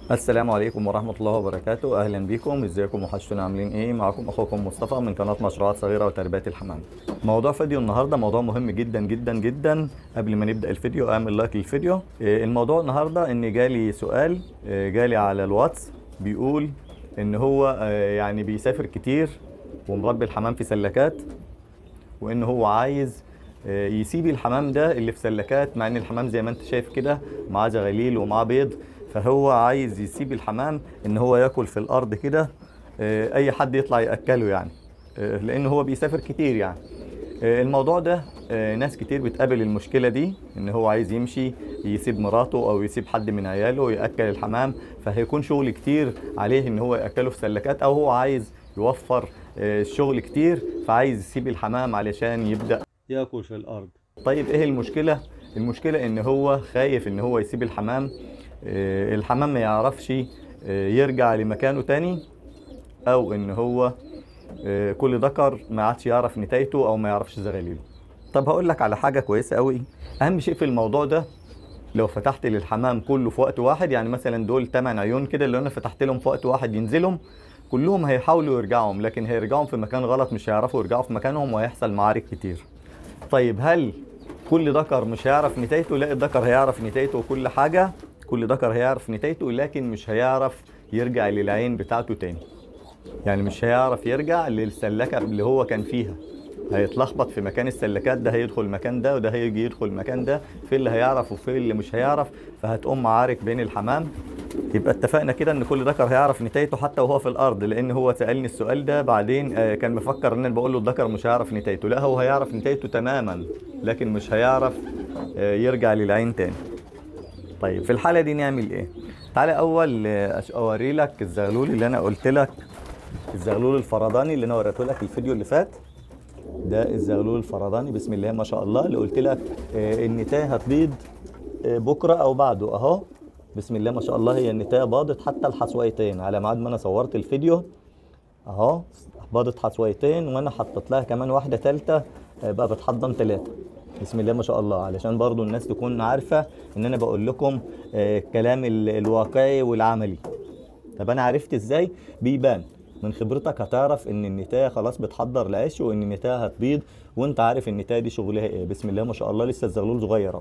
السلام عليكم ورحمة الله وبركاته أهلا بكم ازيكم وحشتونا عاملين ايه معكم أخوكم مصطفى من قناة مشروعات صغيرة وتربية الحمام موضوع فيديو النهاردة موضوع مهم جدا جدا جدا قبل ما نبدأ الفيديو اعمل لايك للفيديو إيه الموضوع النهاردة ان جالي سؤال إيه جالي على الواتس بيقول ان هو آه، يعني بيسافر كتير ومربي الحمام في سلكات وان هو عايز آه، يسيب الحمام ده اللي في سلكات مع ان الحمام زي ما انت شايف كده معاه زغاليل ومعاه بيض فهو عايز يسيب الحمام ان هو ياكل في الارض كده آه، اي حد يطلع ياكله يعني آه، لان هو بيسافر كتير يعني آه، الموضوع ده آه، ناس كتير بتقابل المشكله دي ان هو عايز يمشي يسيب مراته او يسيب حد من عياله ياكل الحمام فهيكون شغل كتير عليه ان هو ياكله في سلكات او هو عايز يوفر آه، الشغل كتير فعايز يسيب الحمام علشان يبدا ياكل في الارض طيب ايه المشكله المشكله ان هو خايف ان هو يسيب الحمام آه، الحمام ما يعرفش آه، يرجع لمكانه تاني او ان هو آه، كل ذكر ما عادش يعرف نتايته او ما يعرفش زغاليله طب هقول لك على حاجه كويسه قوي اهم شيء في الموضوع ده لو فتحت للحمام كله في وقت واحد يعني مثلا دول 8 عيون كده اللي انا فتحت لهم في وقت واحد ينزلهم كلهم هيحاولوا يرجعهم لكن هيرجعهم في مكان غلط مش هيعرفوا يرجعوا في مكانهم وهيحصل معارك كتير طيب هل كل ذكر مش هيعرف نتايته لا الذكر هيعرف نتايته وكل حاجه كل ذكر هيعرف نتايته لكن مش هيعرف يرجع للعين بتاعته تاني يعني مش هيعرف يرجع للسلكه اللي هو كان فيها هيتلخبط في مكان السلكات ده هيدخل المكان ده وده هيجي يدخل المكان ده في اللي هيعرف وفي اللي مش هيعرف فهتقوم معارك بين الحمام يبقى اتفقنا كده ان كل ذكر هيعرف نتايته حتى وهو في الارض لان هو سالني السؤال ده بعدين آه، كان مفكر ان انا بقول له الذكر مش هيعرف نتايته لا هو هيعرف نتايته تماما لكن مش هيعرف آه، يرجع للعين تاني طيب في الحاله دي نعمل ايه تعالى اول آه، أش- اوري لك الزغلول اللي انا قلت لك الزغلول الفرداني اللي انا وريته لك الفيديو اللي فات ده الزغلول الفرداني بسم الله ما شاء الله اللي قلت لك آه، النتايه هتبيض آه، بكره او بعده اهو بسم الله ما شاء الله هي النتايه باضت حتى الحصويتين على ميعاد ما انا صورت الفيديو اهو باضت حصويتين وانا حطيت لها كمان واحده ثالثه بقى بتحضن ثلاثه بسم الله ما شاء الله علشان برضو الناس تكون عارفه ان انا بقول لكم آه، الكلام ال- الواقعي والعملي طب انا عرفت ازاي بيبان من خبرتك هتعرف ان النتايه خلاص بتحضر العيش وان النتايه هتبيض وانت عارف النتايه دي شغلها ايه بسم الله ما شاء الله لسه الزغلول صغير اهو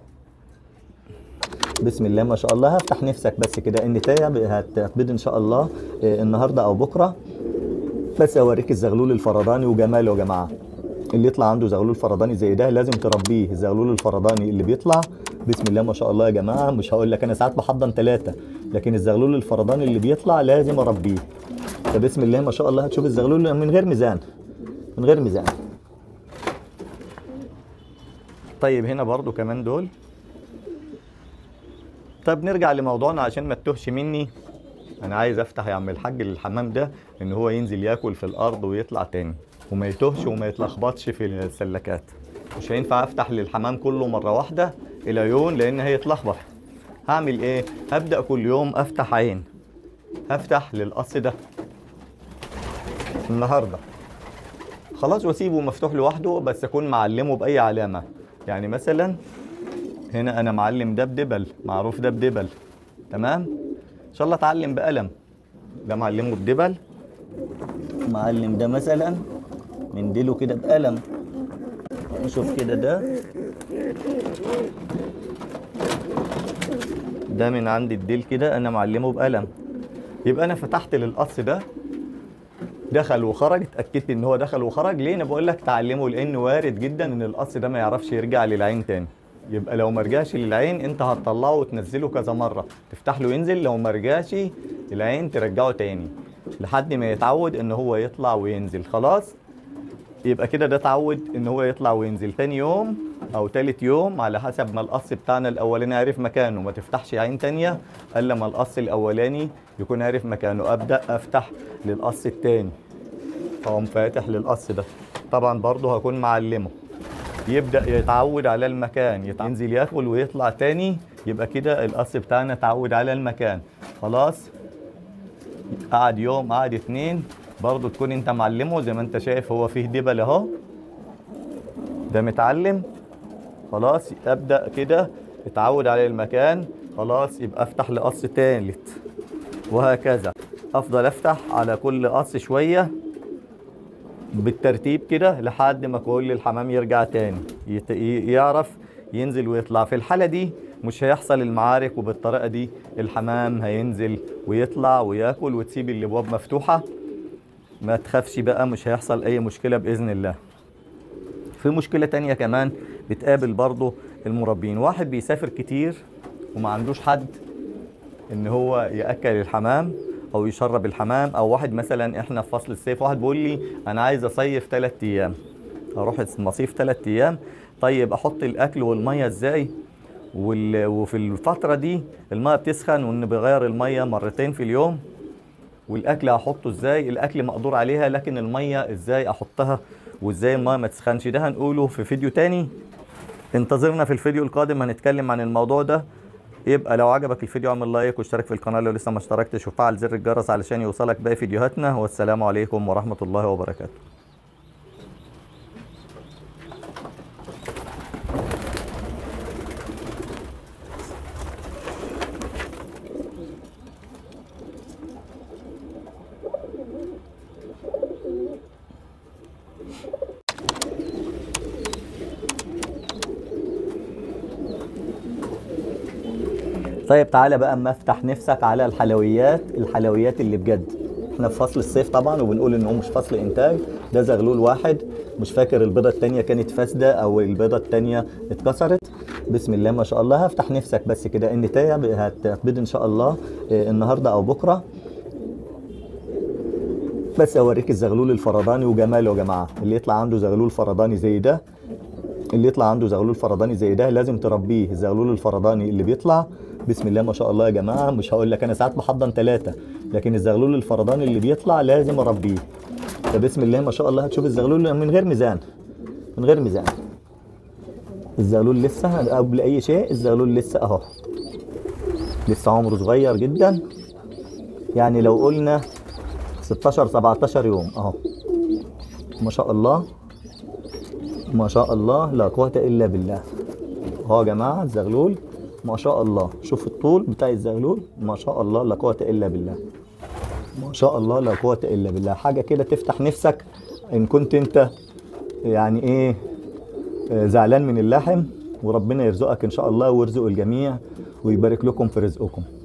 بسم الله ما شاء الله هفتح نفسك بس كده النتايه ب- هت- هتبيض ان شاء الله آه، النهارده او بكره بس اوريك الزغلول الفرداني وجماله يا جماعه اللي يطلع عنده زغلول فرداني زي ده لازم تربيه الزغلول الفرداني اللي بيطلع بسم الله ما شاء الله يا جماعه مش هقول لك انا ساعات بحضن ثلاثه لكن الزغلول الفرداني اللي بيطلع لازم اربيه فبسم الله ما شاء الله هتشوف الزغلول من غير ميزان من غير ميزان طيب هنا برضو كمان دول طب نرجع لموضوعنا عشان ما تتوهش مني انا عايز افتح يا عم الحاج للحمام ده ان هو ينزل ياكل في الارض ويطلع تاني وما يتوهش وما يتلخبطش في السلكات مش هينفع افتح للحمام كله مره واحده العيون لان هيتلخبط هعمل ايه هبدا كل يوم افتح عين هفتح للقص ده النهارده خلاص واسيبه مفتوح لوحده بس اكون معلمه باي علامه يعني مثلا هنا انا معلم ده بدبل معروف ده بدبل تمام ان شاء الله اتعلم بقلم ده معلمه بدبل معلم ده مثلا منديله كده بقلم نشوف كده ده ده من عند الديل كده انا معلمه بقلم يبقى انا فتحت للقص ده دخل وخرج اتاكدت ان هو دخل وخرج ليه انا بقول لك تعلمه لان وارد جدا ان القص ده ما يعرفش يرجع للعين تاني يبقى لو ما رجعش للعين انت هتطلعه وتنزله كذا مره تفتح له ينزل لو ما رجعش العين ترجعه تاني لحد ما يتعود ان هو يطلع وينزل خلاص يبقى كده ده اتعود ان هو يطلع وينزل تاني يوم او تالت يوم على حسب ما القص بتاعنا الاولاني عارف مكانه ما تفتحش عين تانية الا ما القص الاولاني يكون عارف مكانه ابدا افتح للقص التاني فاقوم فاتح للقص ده طبعا برضه هكون معلمه يبدا يتعود على المكان يتع- ينزل ياكل ويطلع تاني يبقى كده القص بتاعنا اتعود على المكان خلاص قعد يوم قعد اتنين برضه تكون انت معلمه زي ما انت شايف هو فيه دبل اهو ده متعلم خلاص ابدا كده اتعود على المكان خلاص يبقى افتح لقص تالت وهكذا افضل افتح على كل قص شويه بالترتيب كده لحد ما كل الحمام يرجع تاني يت- ي- يعرف ينزل ويطلع في الحالة دي مش هيحصل المعارك وبالطريقة دي الحمام هينزل ويطلع وياكل وتسيب الابواب مفتوحة ما تخافش بقى مش هيحصل اي مشكلة بإذن الله في مشكلة تانية كمان بتقابل برضه المربين واحد بيسافر كتير وما عندوش حد ان هو ياكل الحمام او يشرب الحمام او واحد مثلا احنا في فصل الصيف واحد بيقول لي انا عايز اصيف ثلاث ايام اروح المصيف ثلاث ايام طيب احط الاكل والميه ازاي وال... وفي الفتره دي الميه بتسخن وان بغير الميه مرتين في اليوم والاكل هحطه ازاي الاكل مقدور عليها لكن الميه ازاي احطها وازاي الميه ما تسخنش ده هنقوله في فيديو تاني انتظرنا في الفيديو القادم هنتكلم عن الموضوع ده يبقى لو عجبك الفيديو اعمل لايك واشترك في القناه لو لسه ما اشتركتش وفعل زر الجرس علشان يوصلك باقي فيديوهاتنا والسلام عليكم ورحمه الله وبركاته طيب تعالى بقى اما افتح نفسك على الحلويات الحلويات اللي بجد احنا في فصل الصيف طبعا وبنقول ان هو مش فصل انتاج ده زغلول واحد مش فاكر البيضه التانية كانت فاسده او البيضه التانية اتكسرت بسم الله ما شاء الله هفتح نفسك بس كده النتايه هت- هتبيض ان شاء الله اه، النهارده او بكره بس اوريك الزغلول الفرداني وجماله يا جماعه اللي يطلع عنده زغلول فرداني زي ده اللي يطلع عنده زغلول فرداني زي ده لازم تربيه الزغلول الفرداني اللي بيطلع بسم الله ما شاء الله يا جماعه مش هقول لك انا ساعات بحضن ثلاثه لكن الزغلول الفرداني اللي بيطلع لازم اربيه فبسم الله ما شاء الله هتشوف الزغلول من غير ميزان من غير ميزان الزغلول لسه قبل اي شيء الزغلول لسه اهو لسه عمره صغير جدا يعني لو قلنا 16 17 يوم اهو ما شاء الله ما شاء الله لا قوة إلا بالله اهو يا جماعة الزغلول ما شاء الله شوف الطول بتاع الزغلول ما شاء الله لا قوة إلا بالله ما شاء الله لا قوة إلا بالله حاجة كده تفتح نفسك إن كنت أنت يعني إيه آه، زعلان من اللحم وربنا يرزقك إن شاء الله ويرزق الجميع ويبارك لكم في رزقكم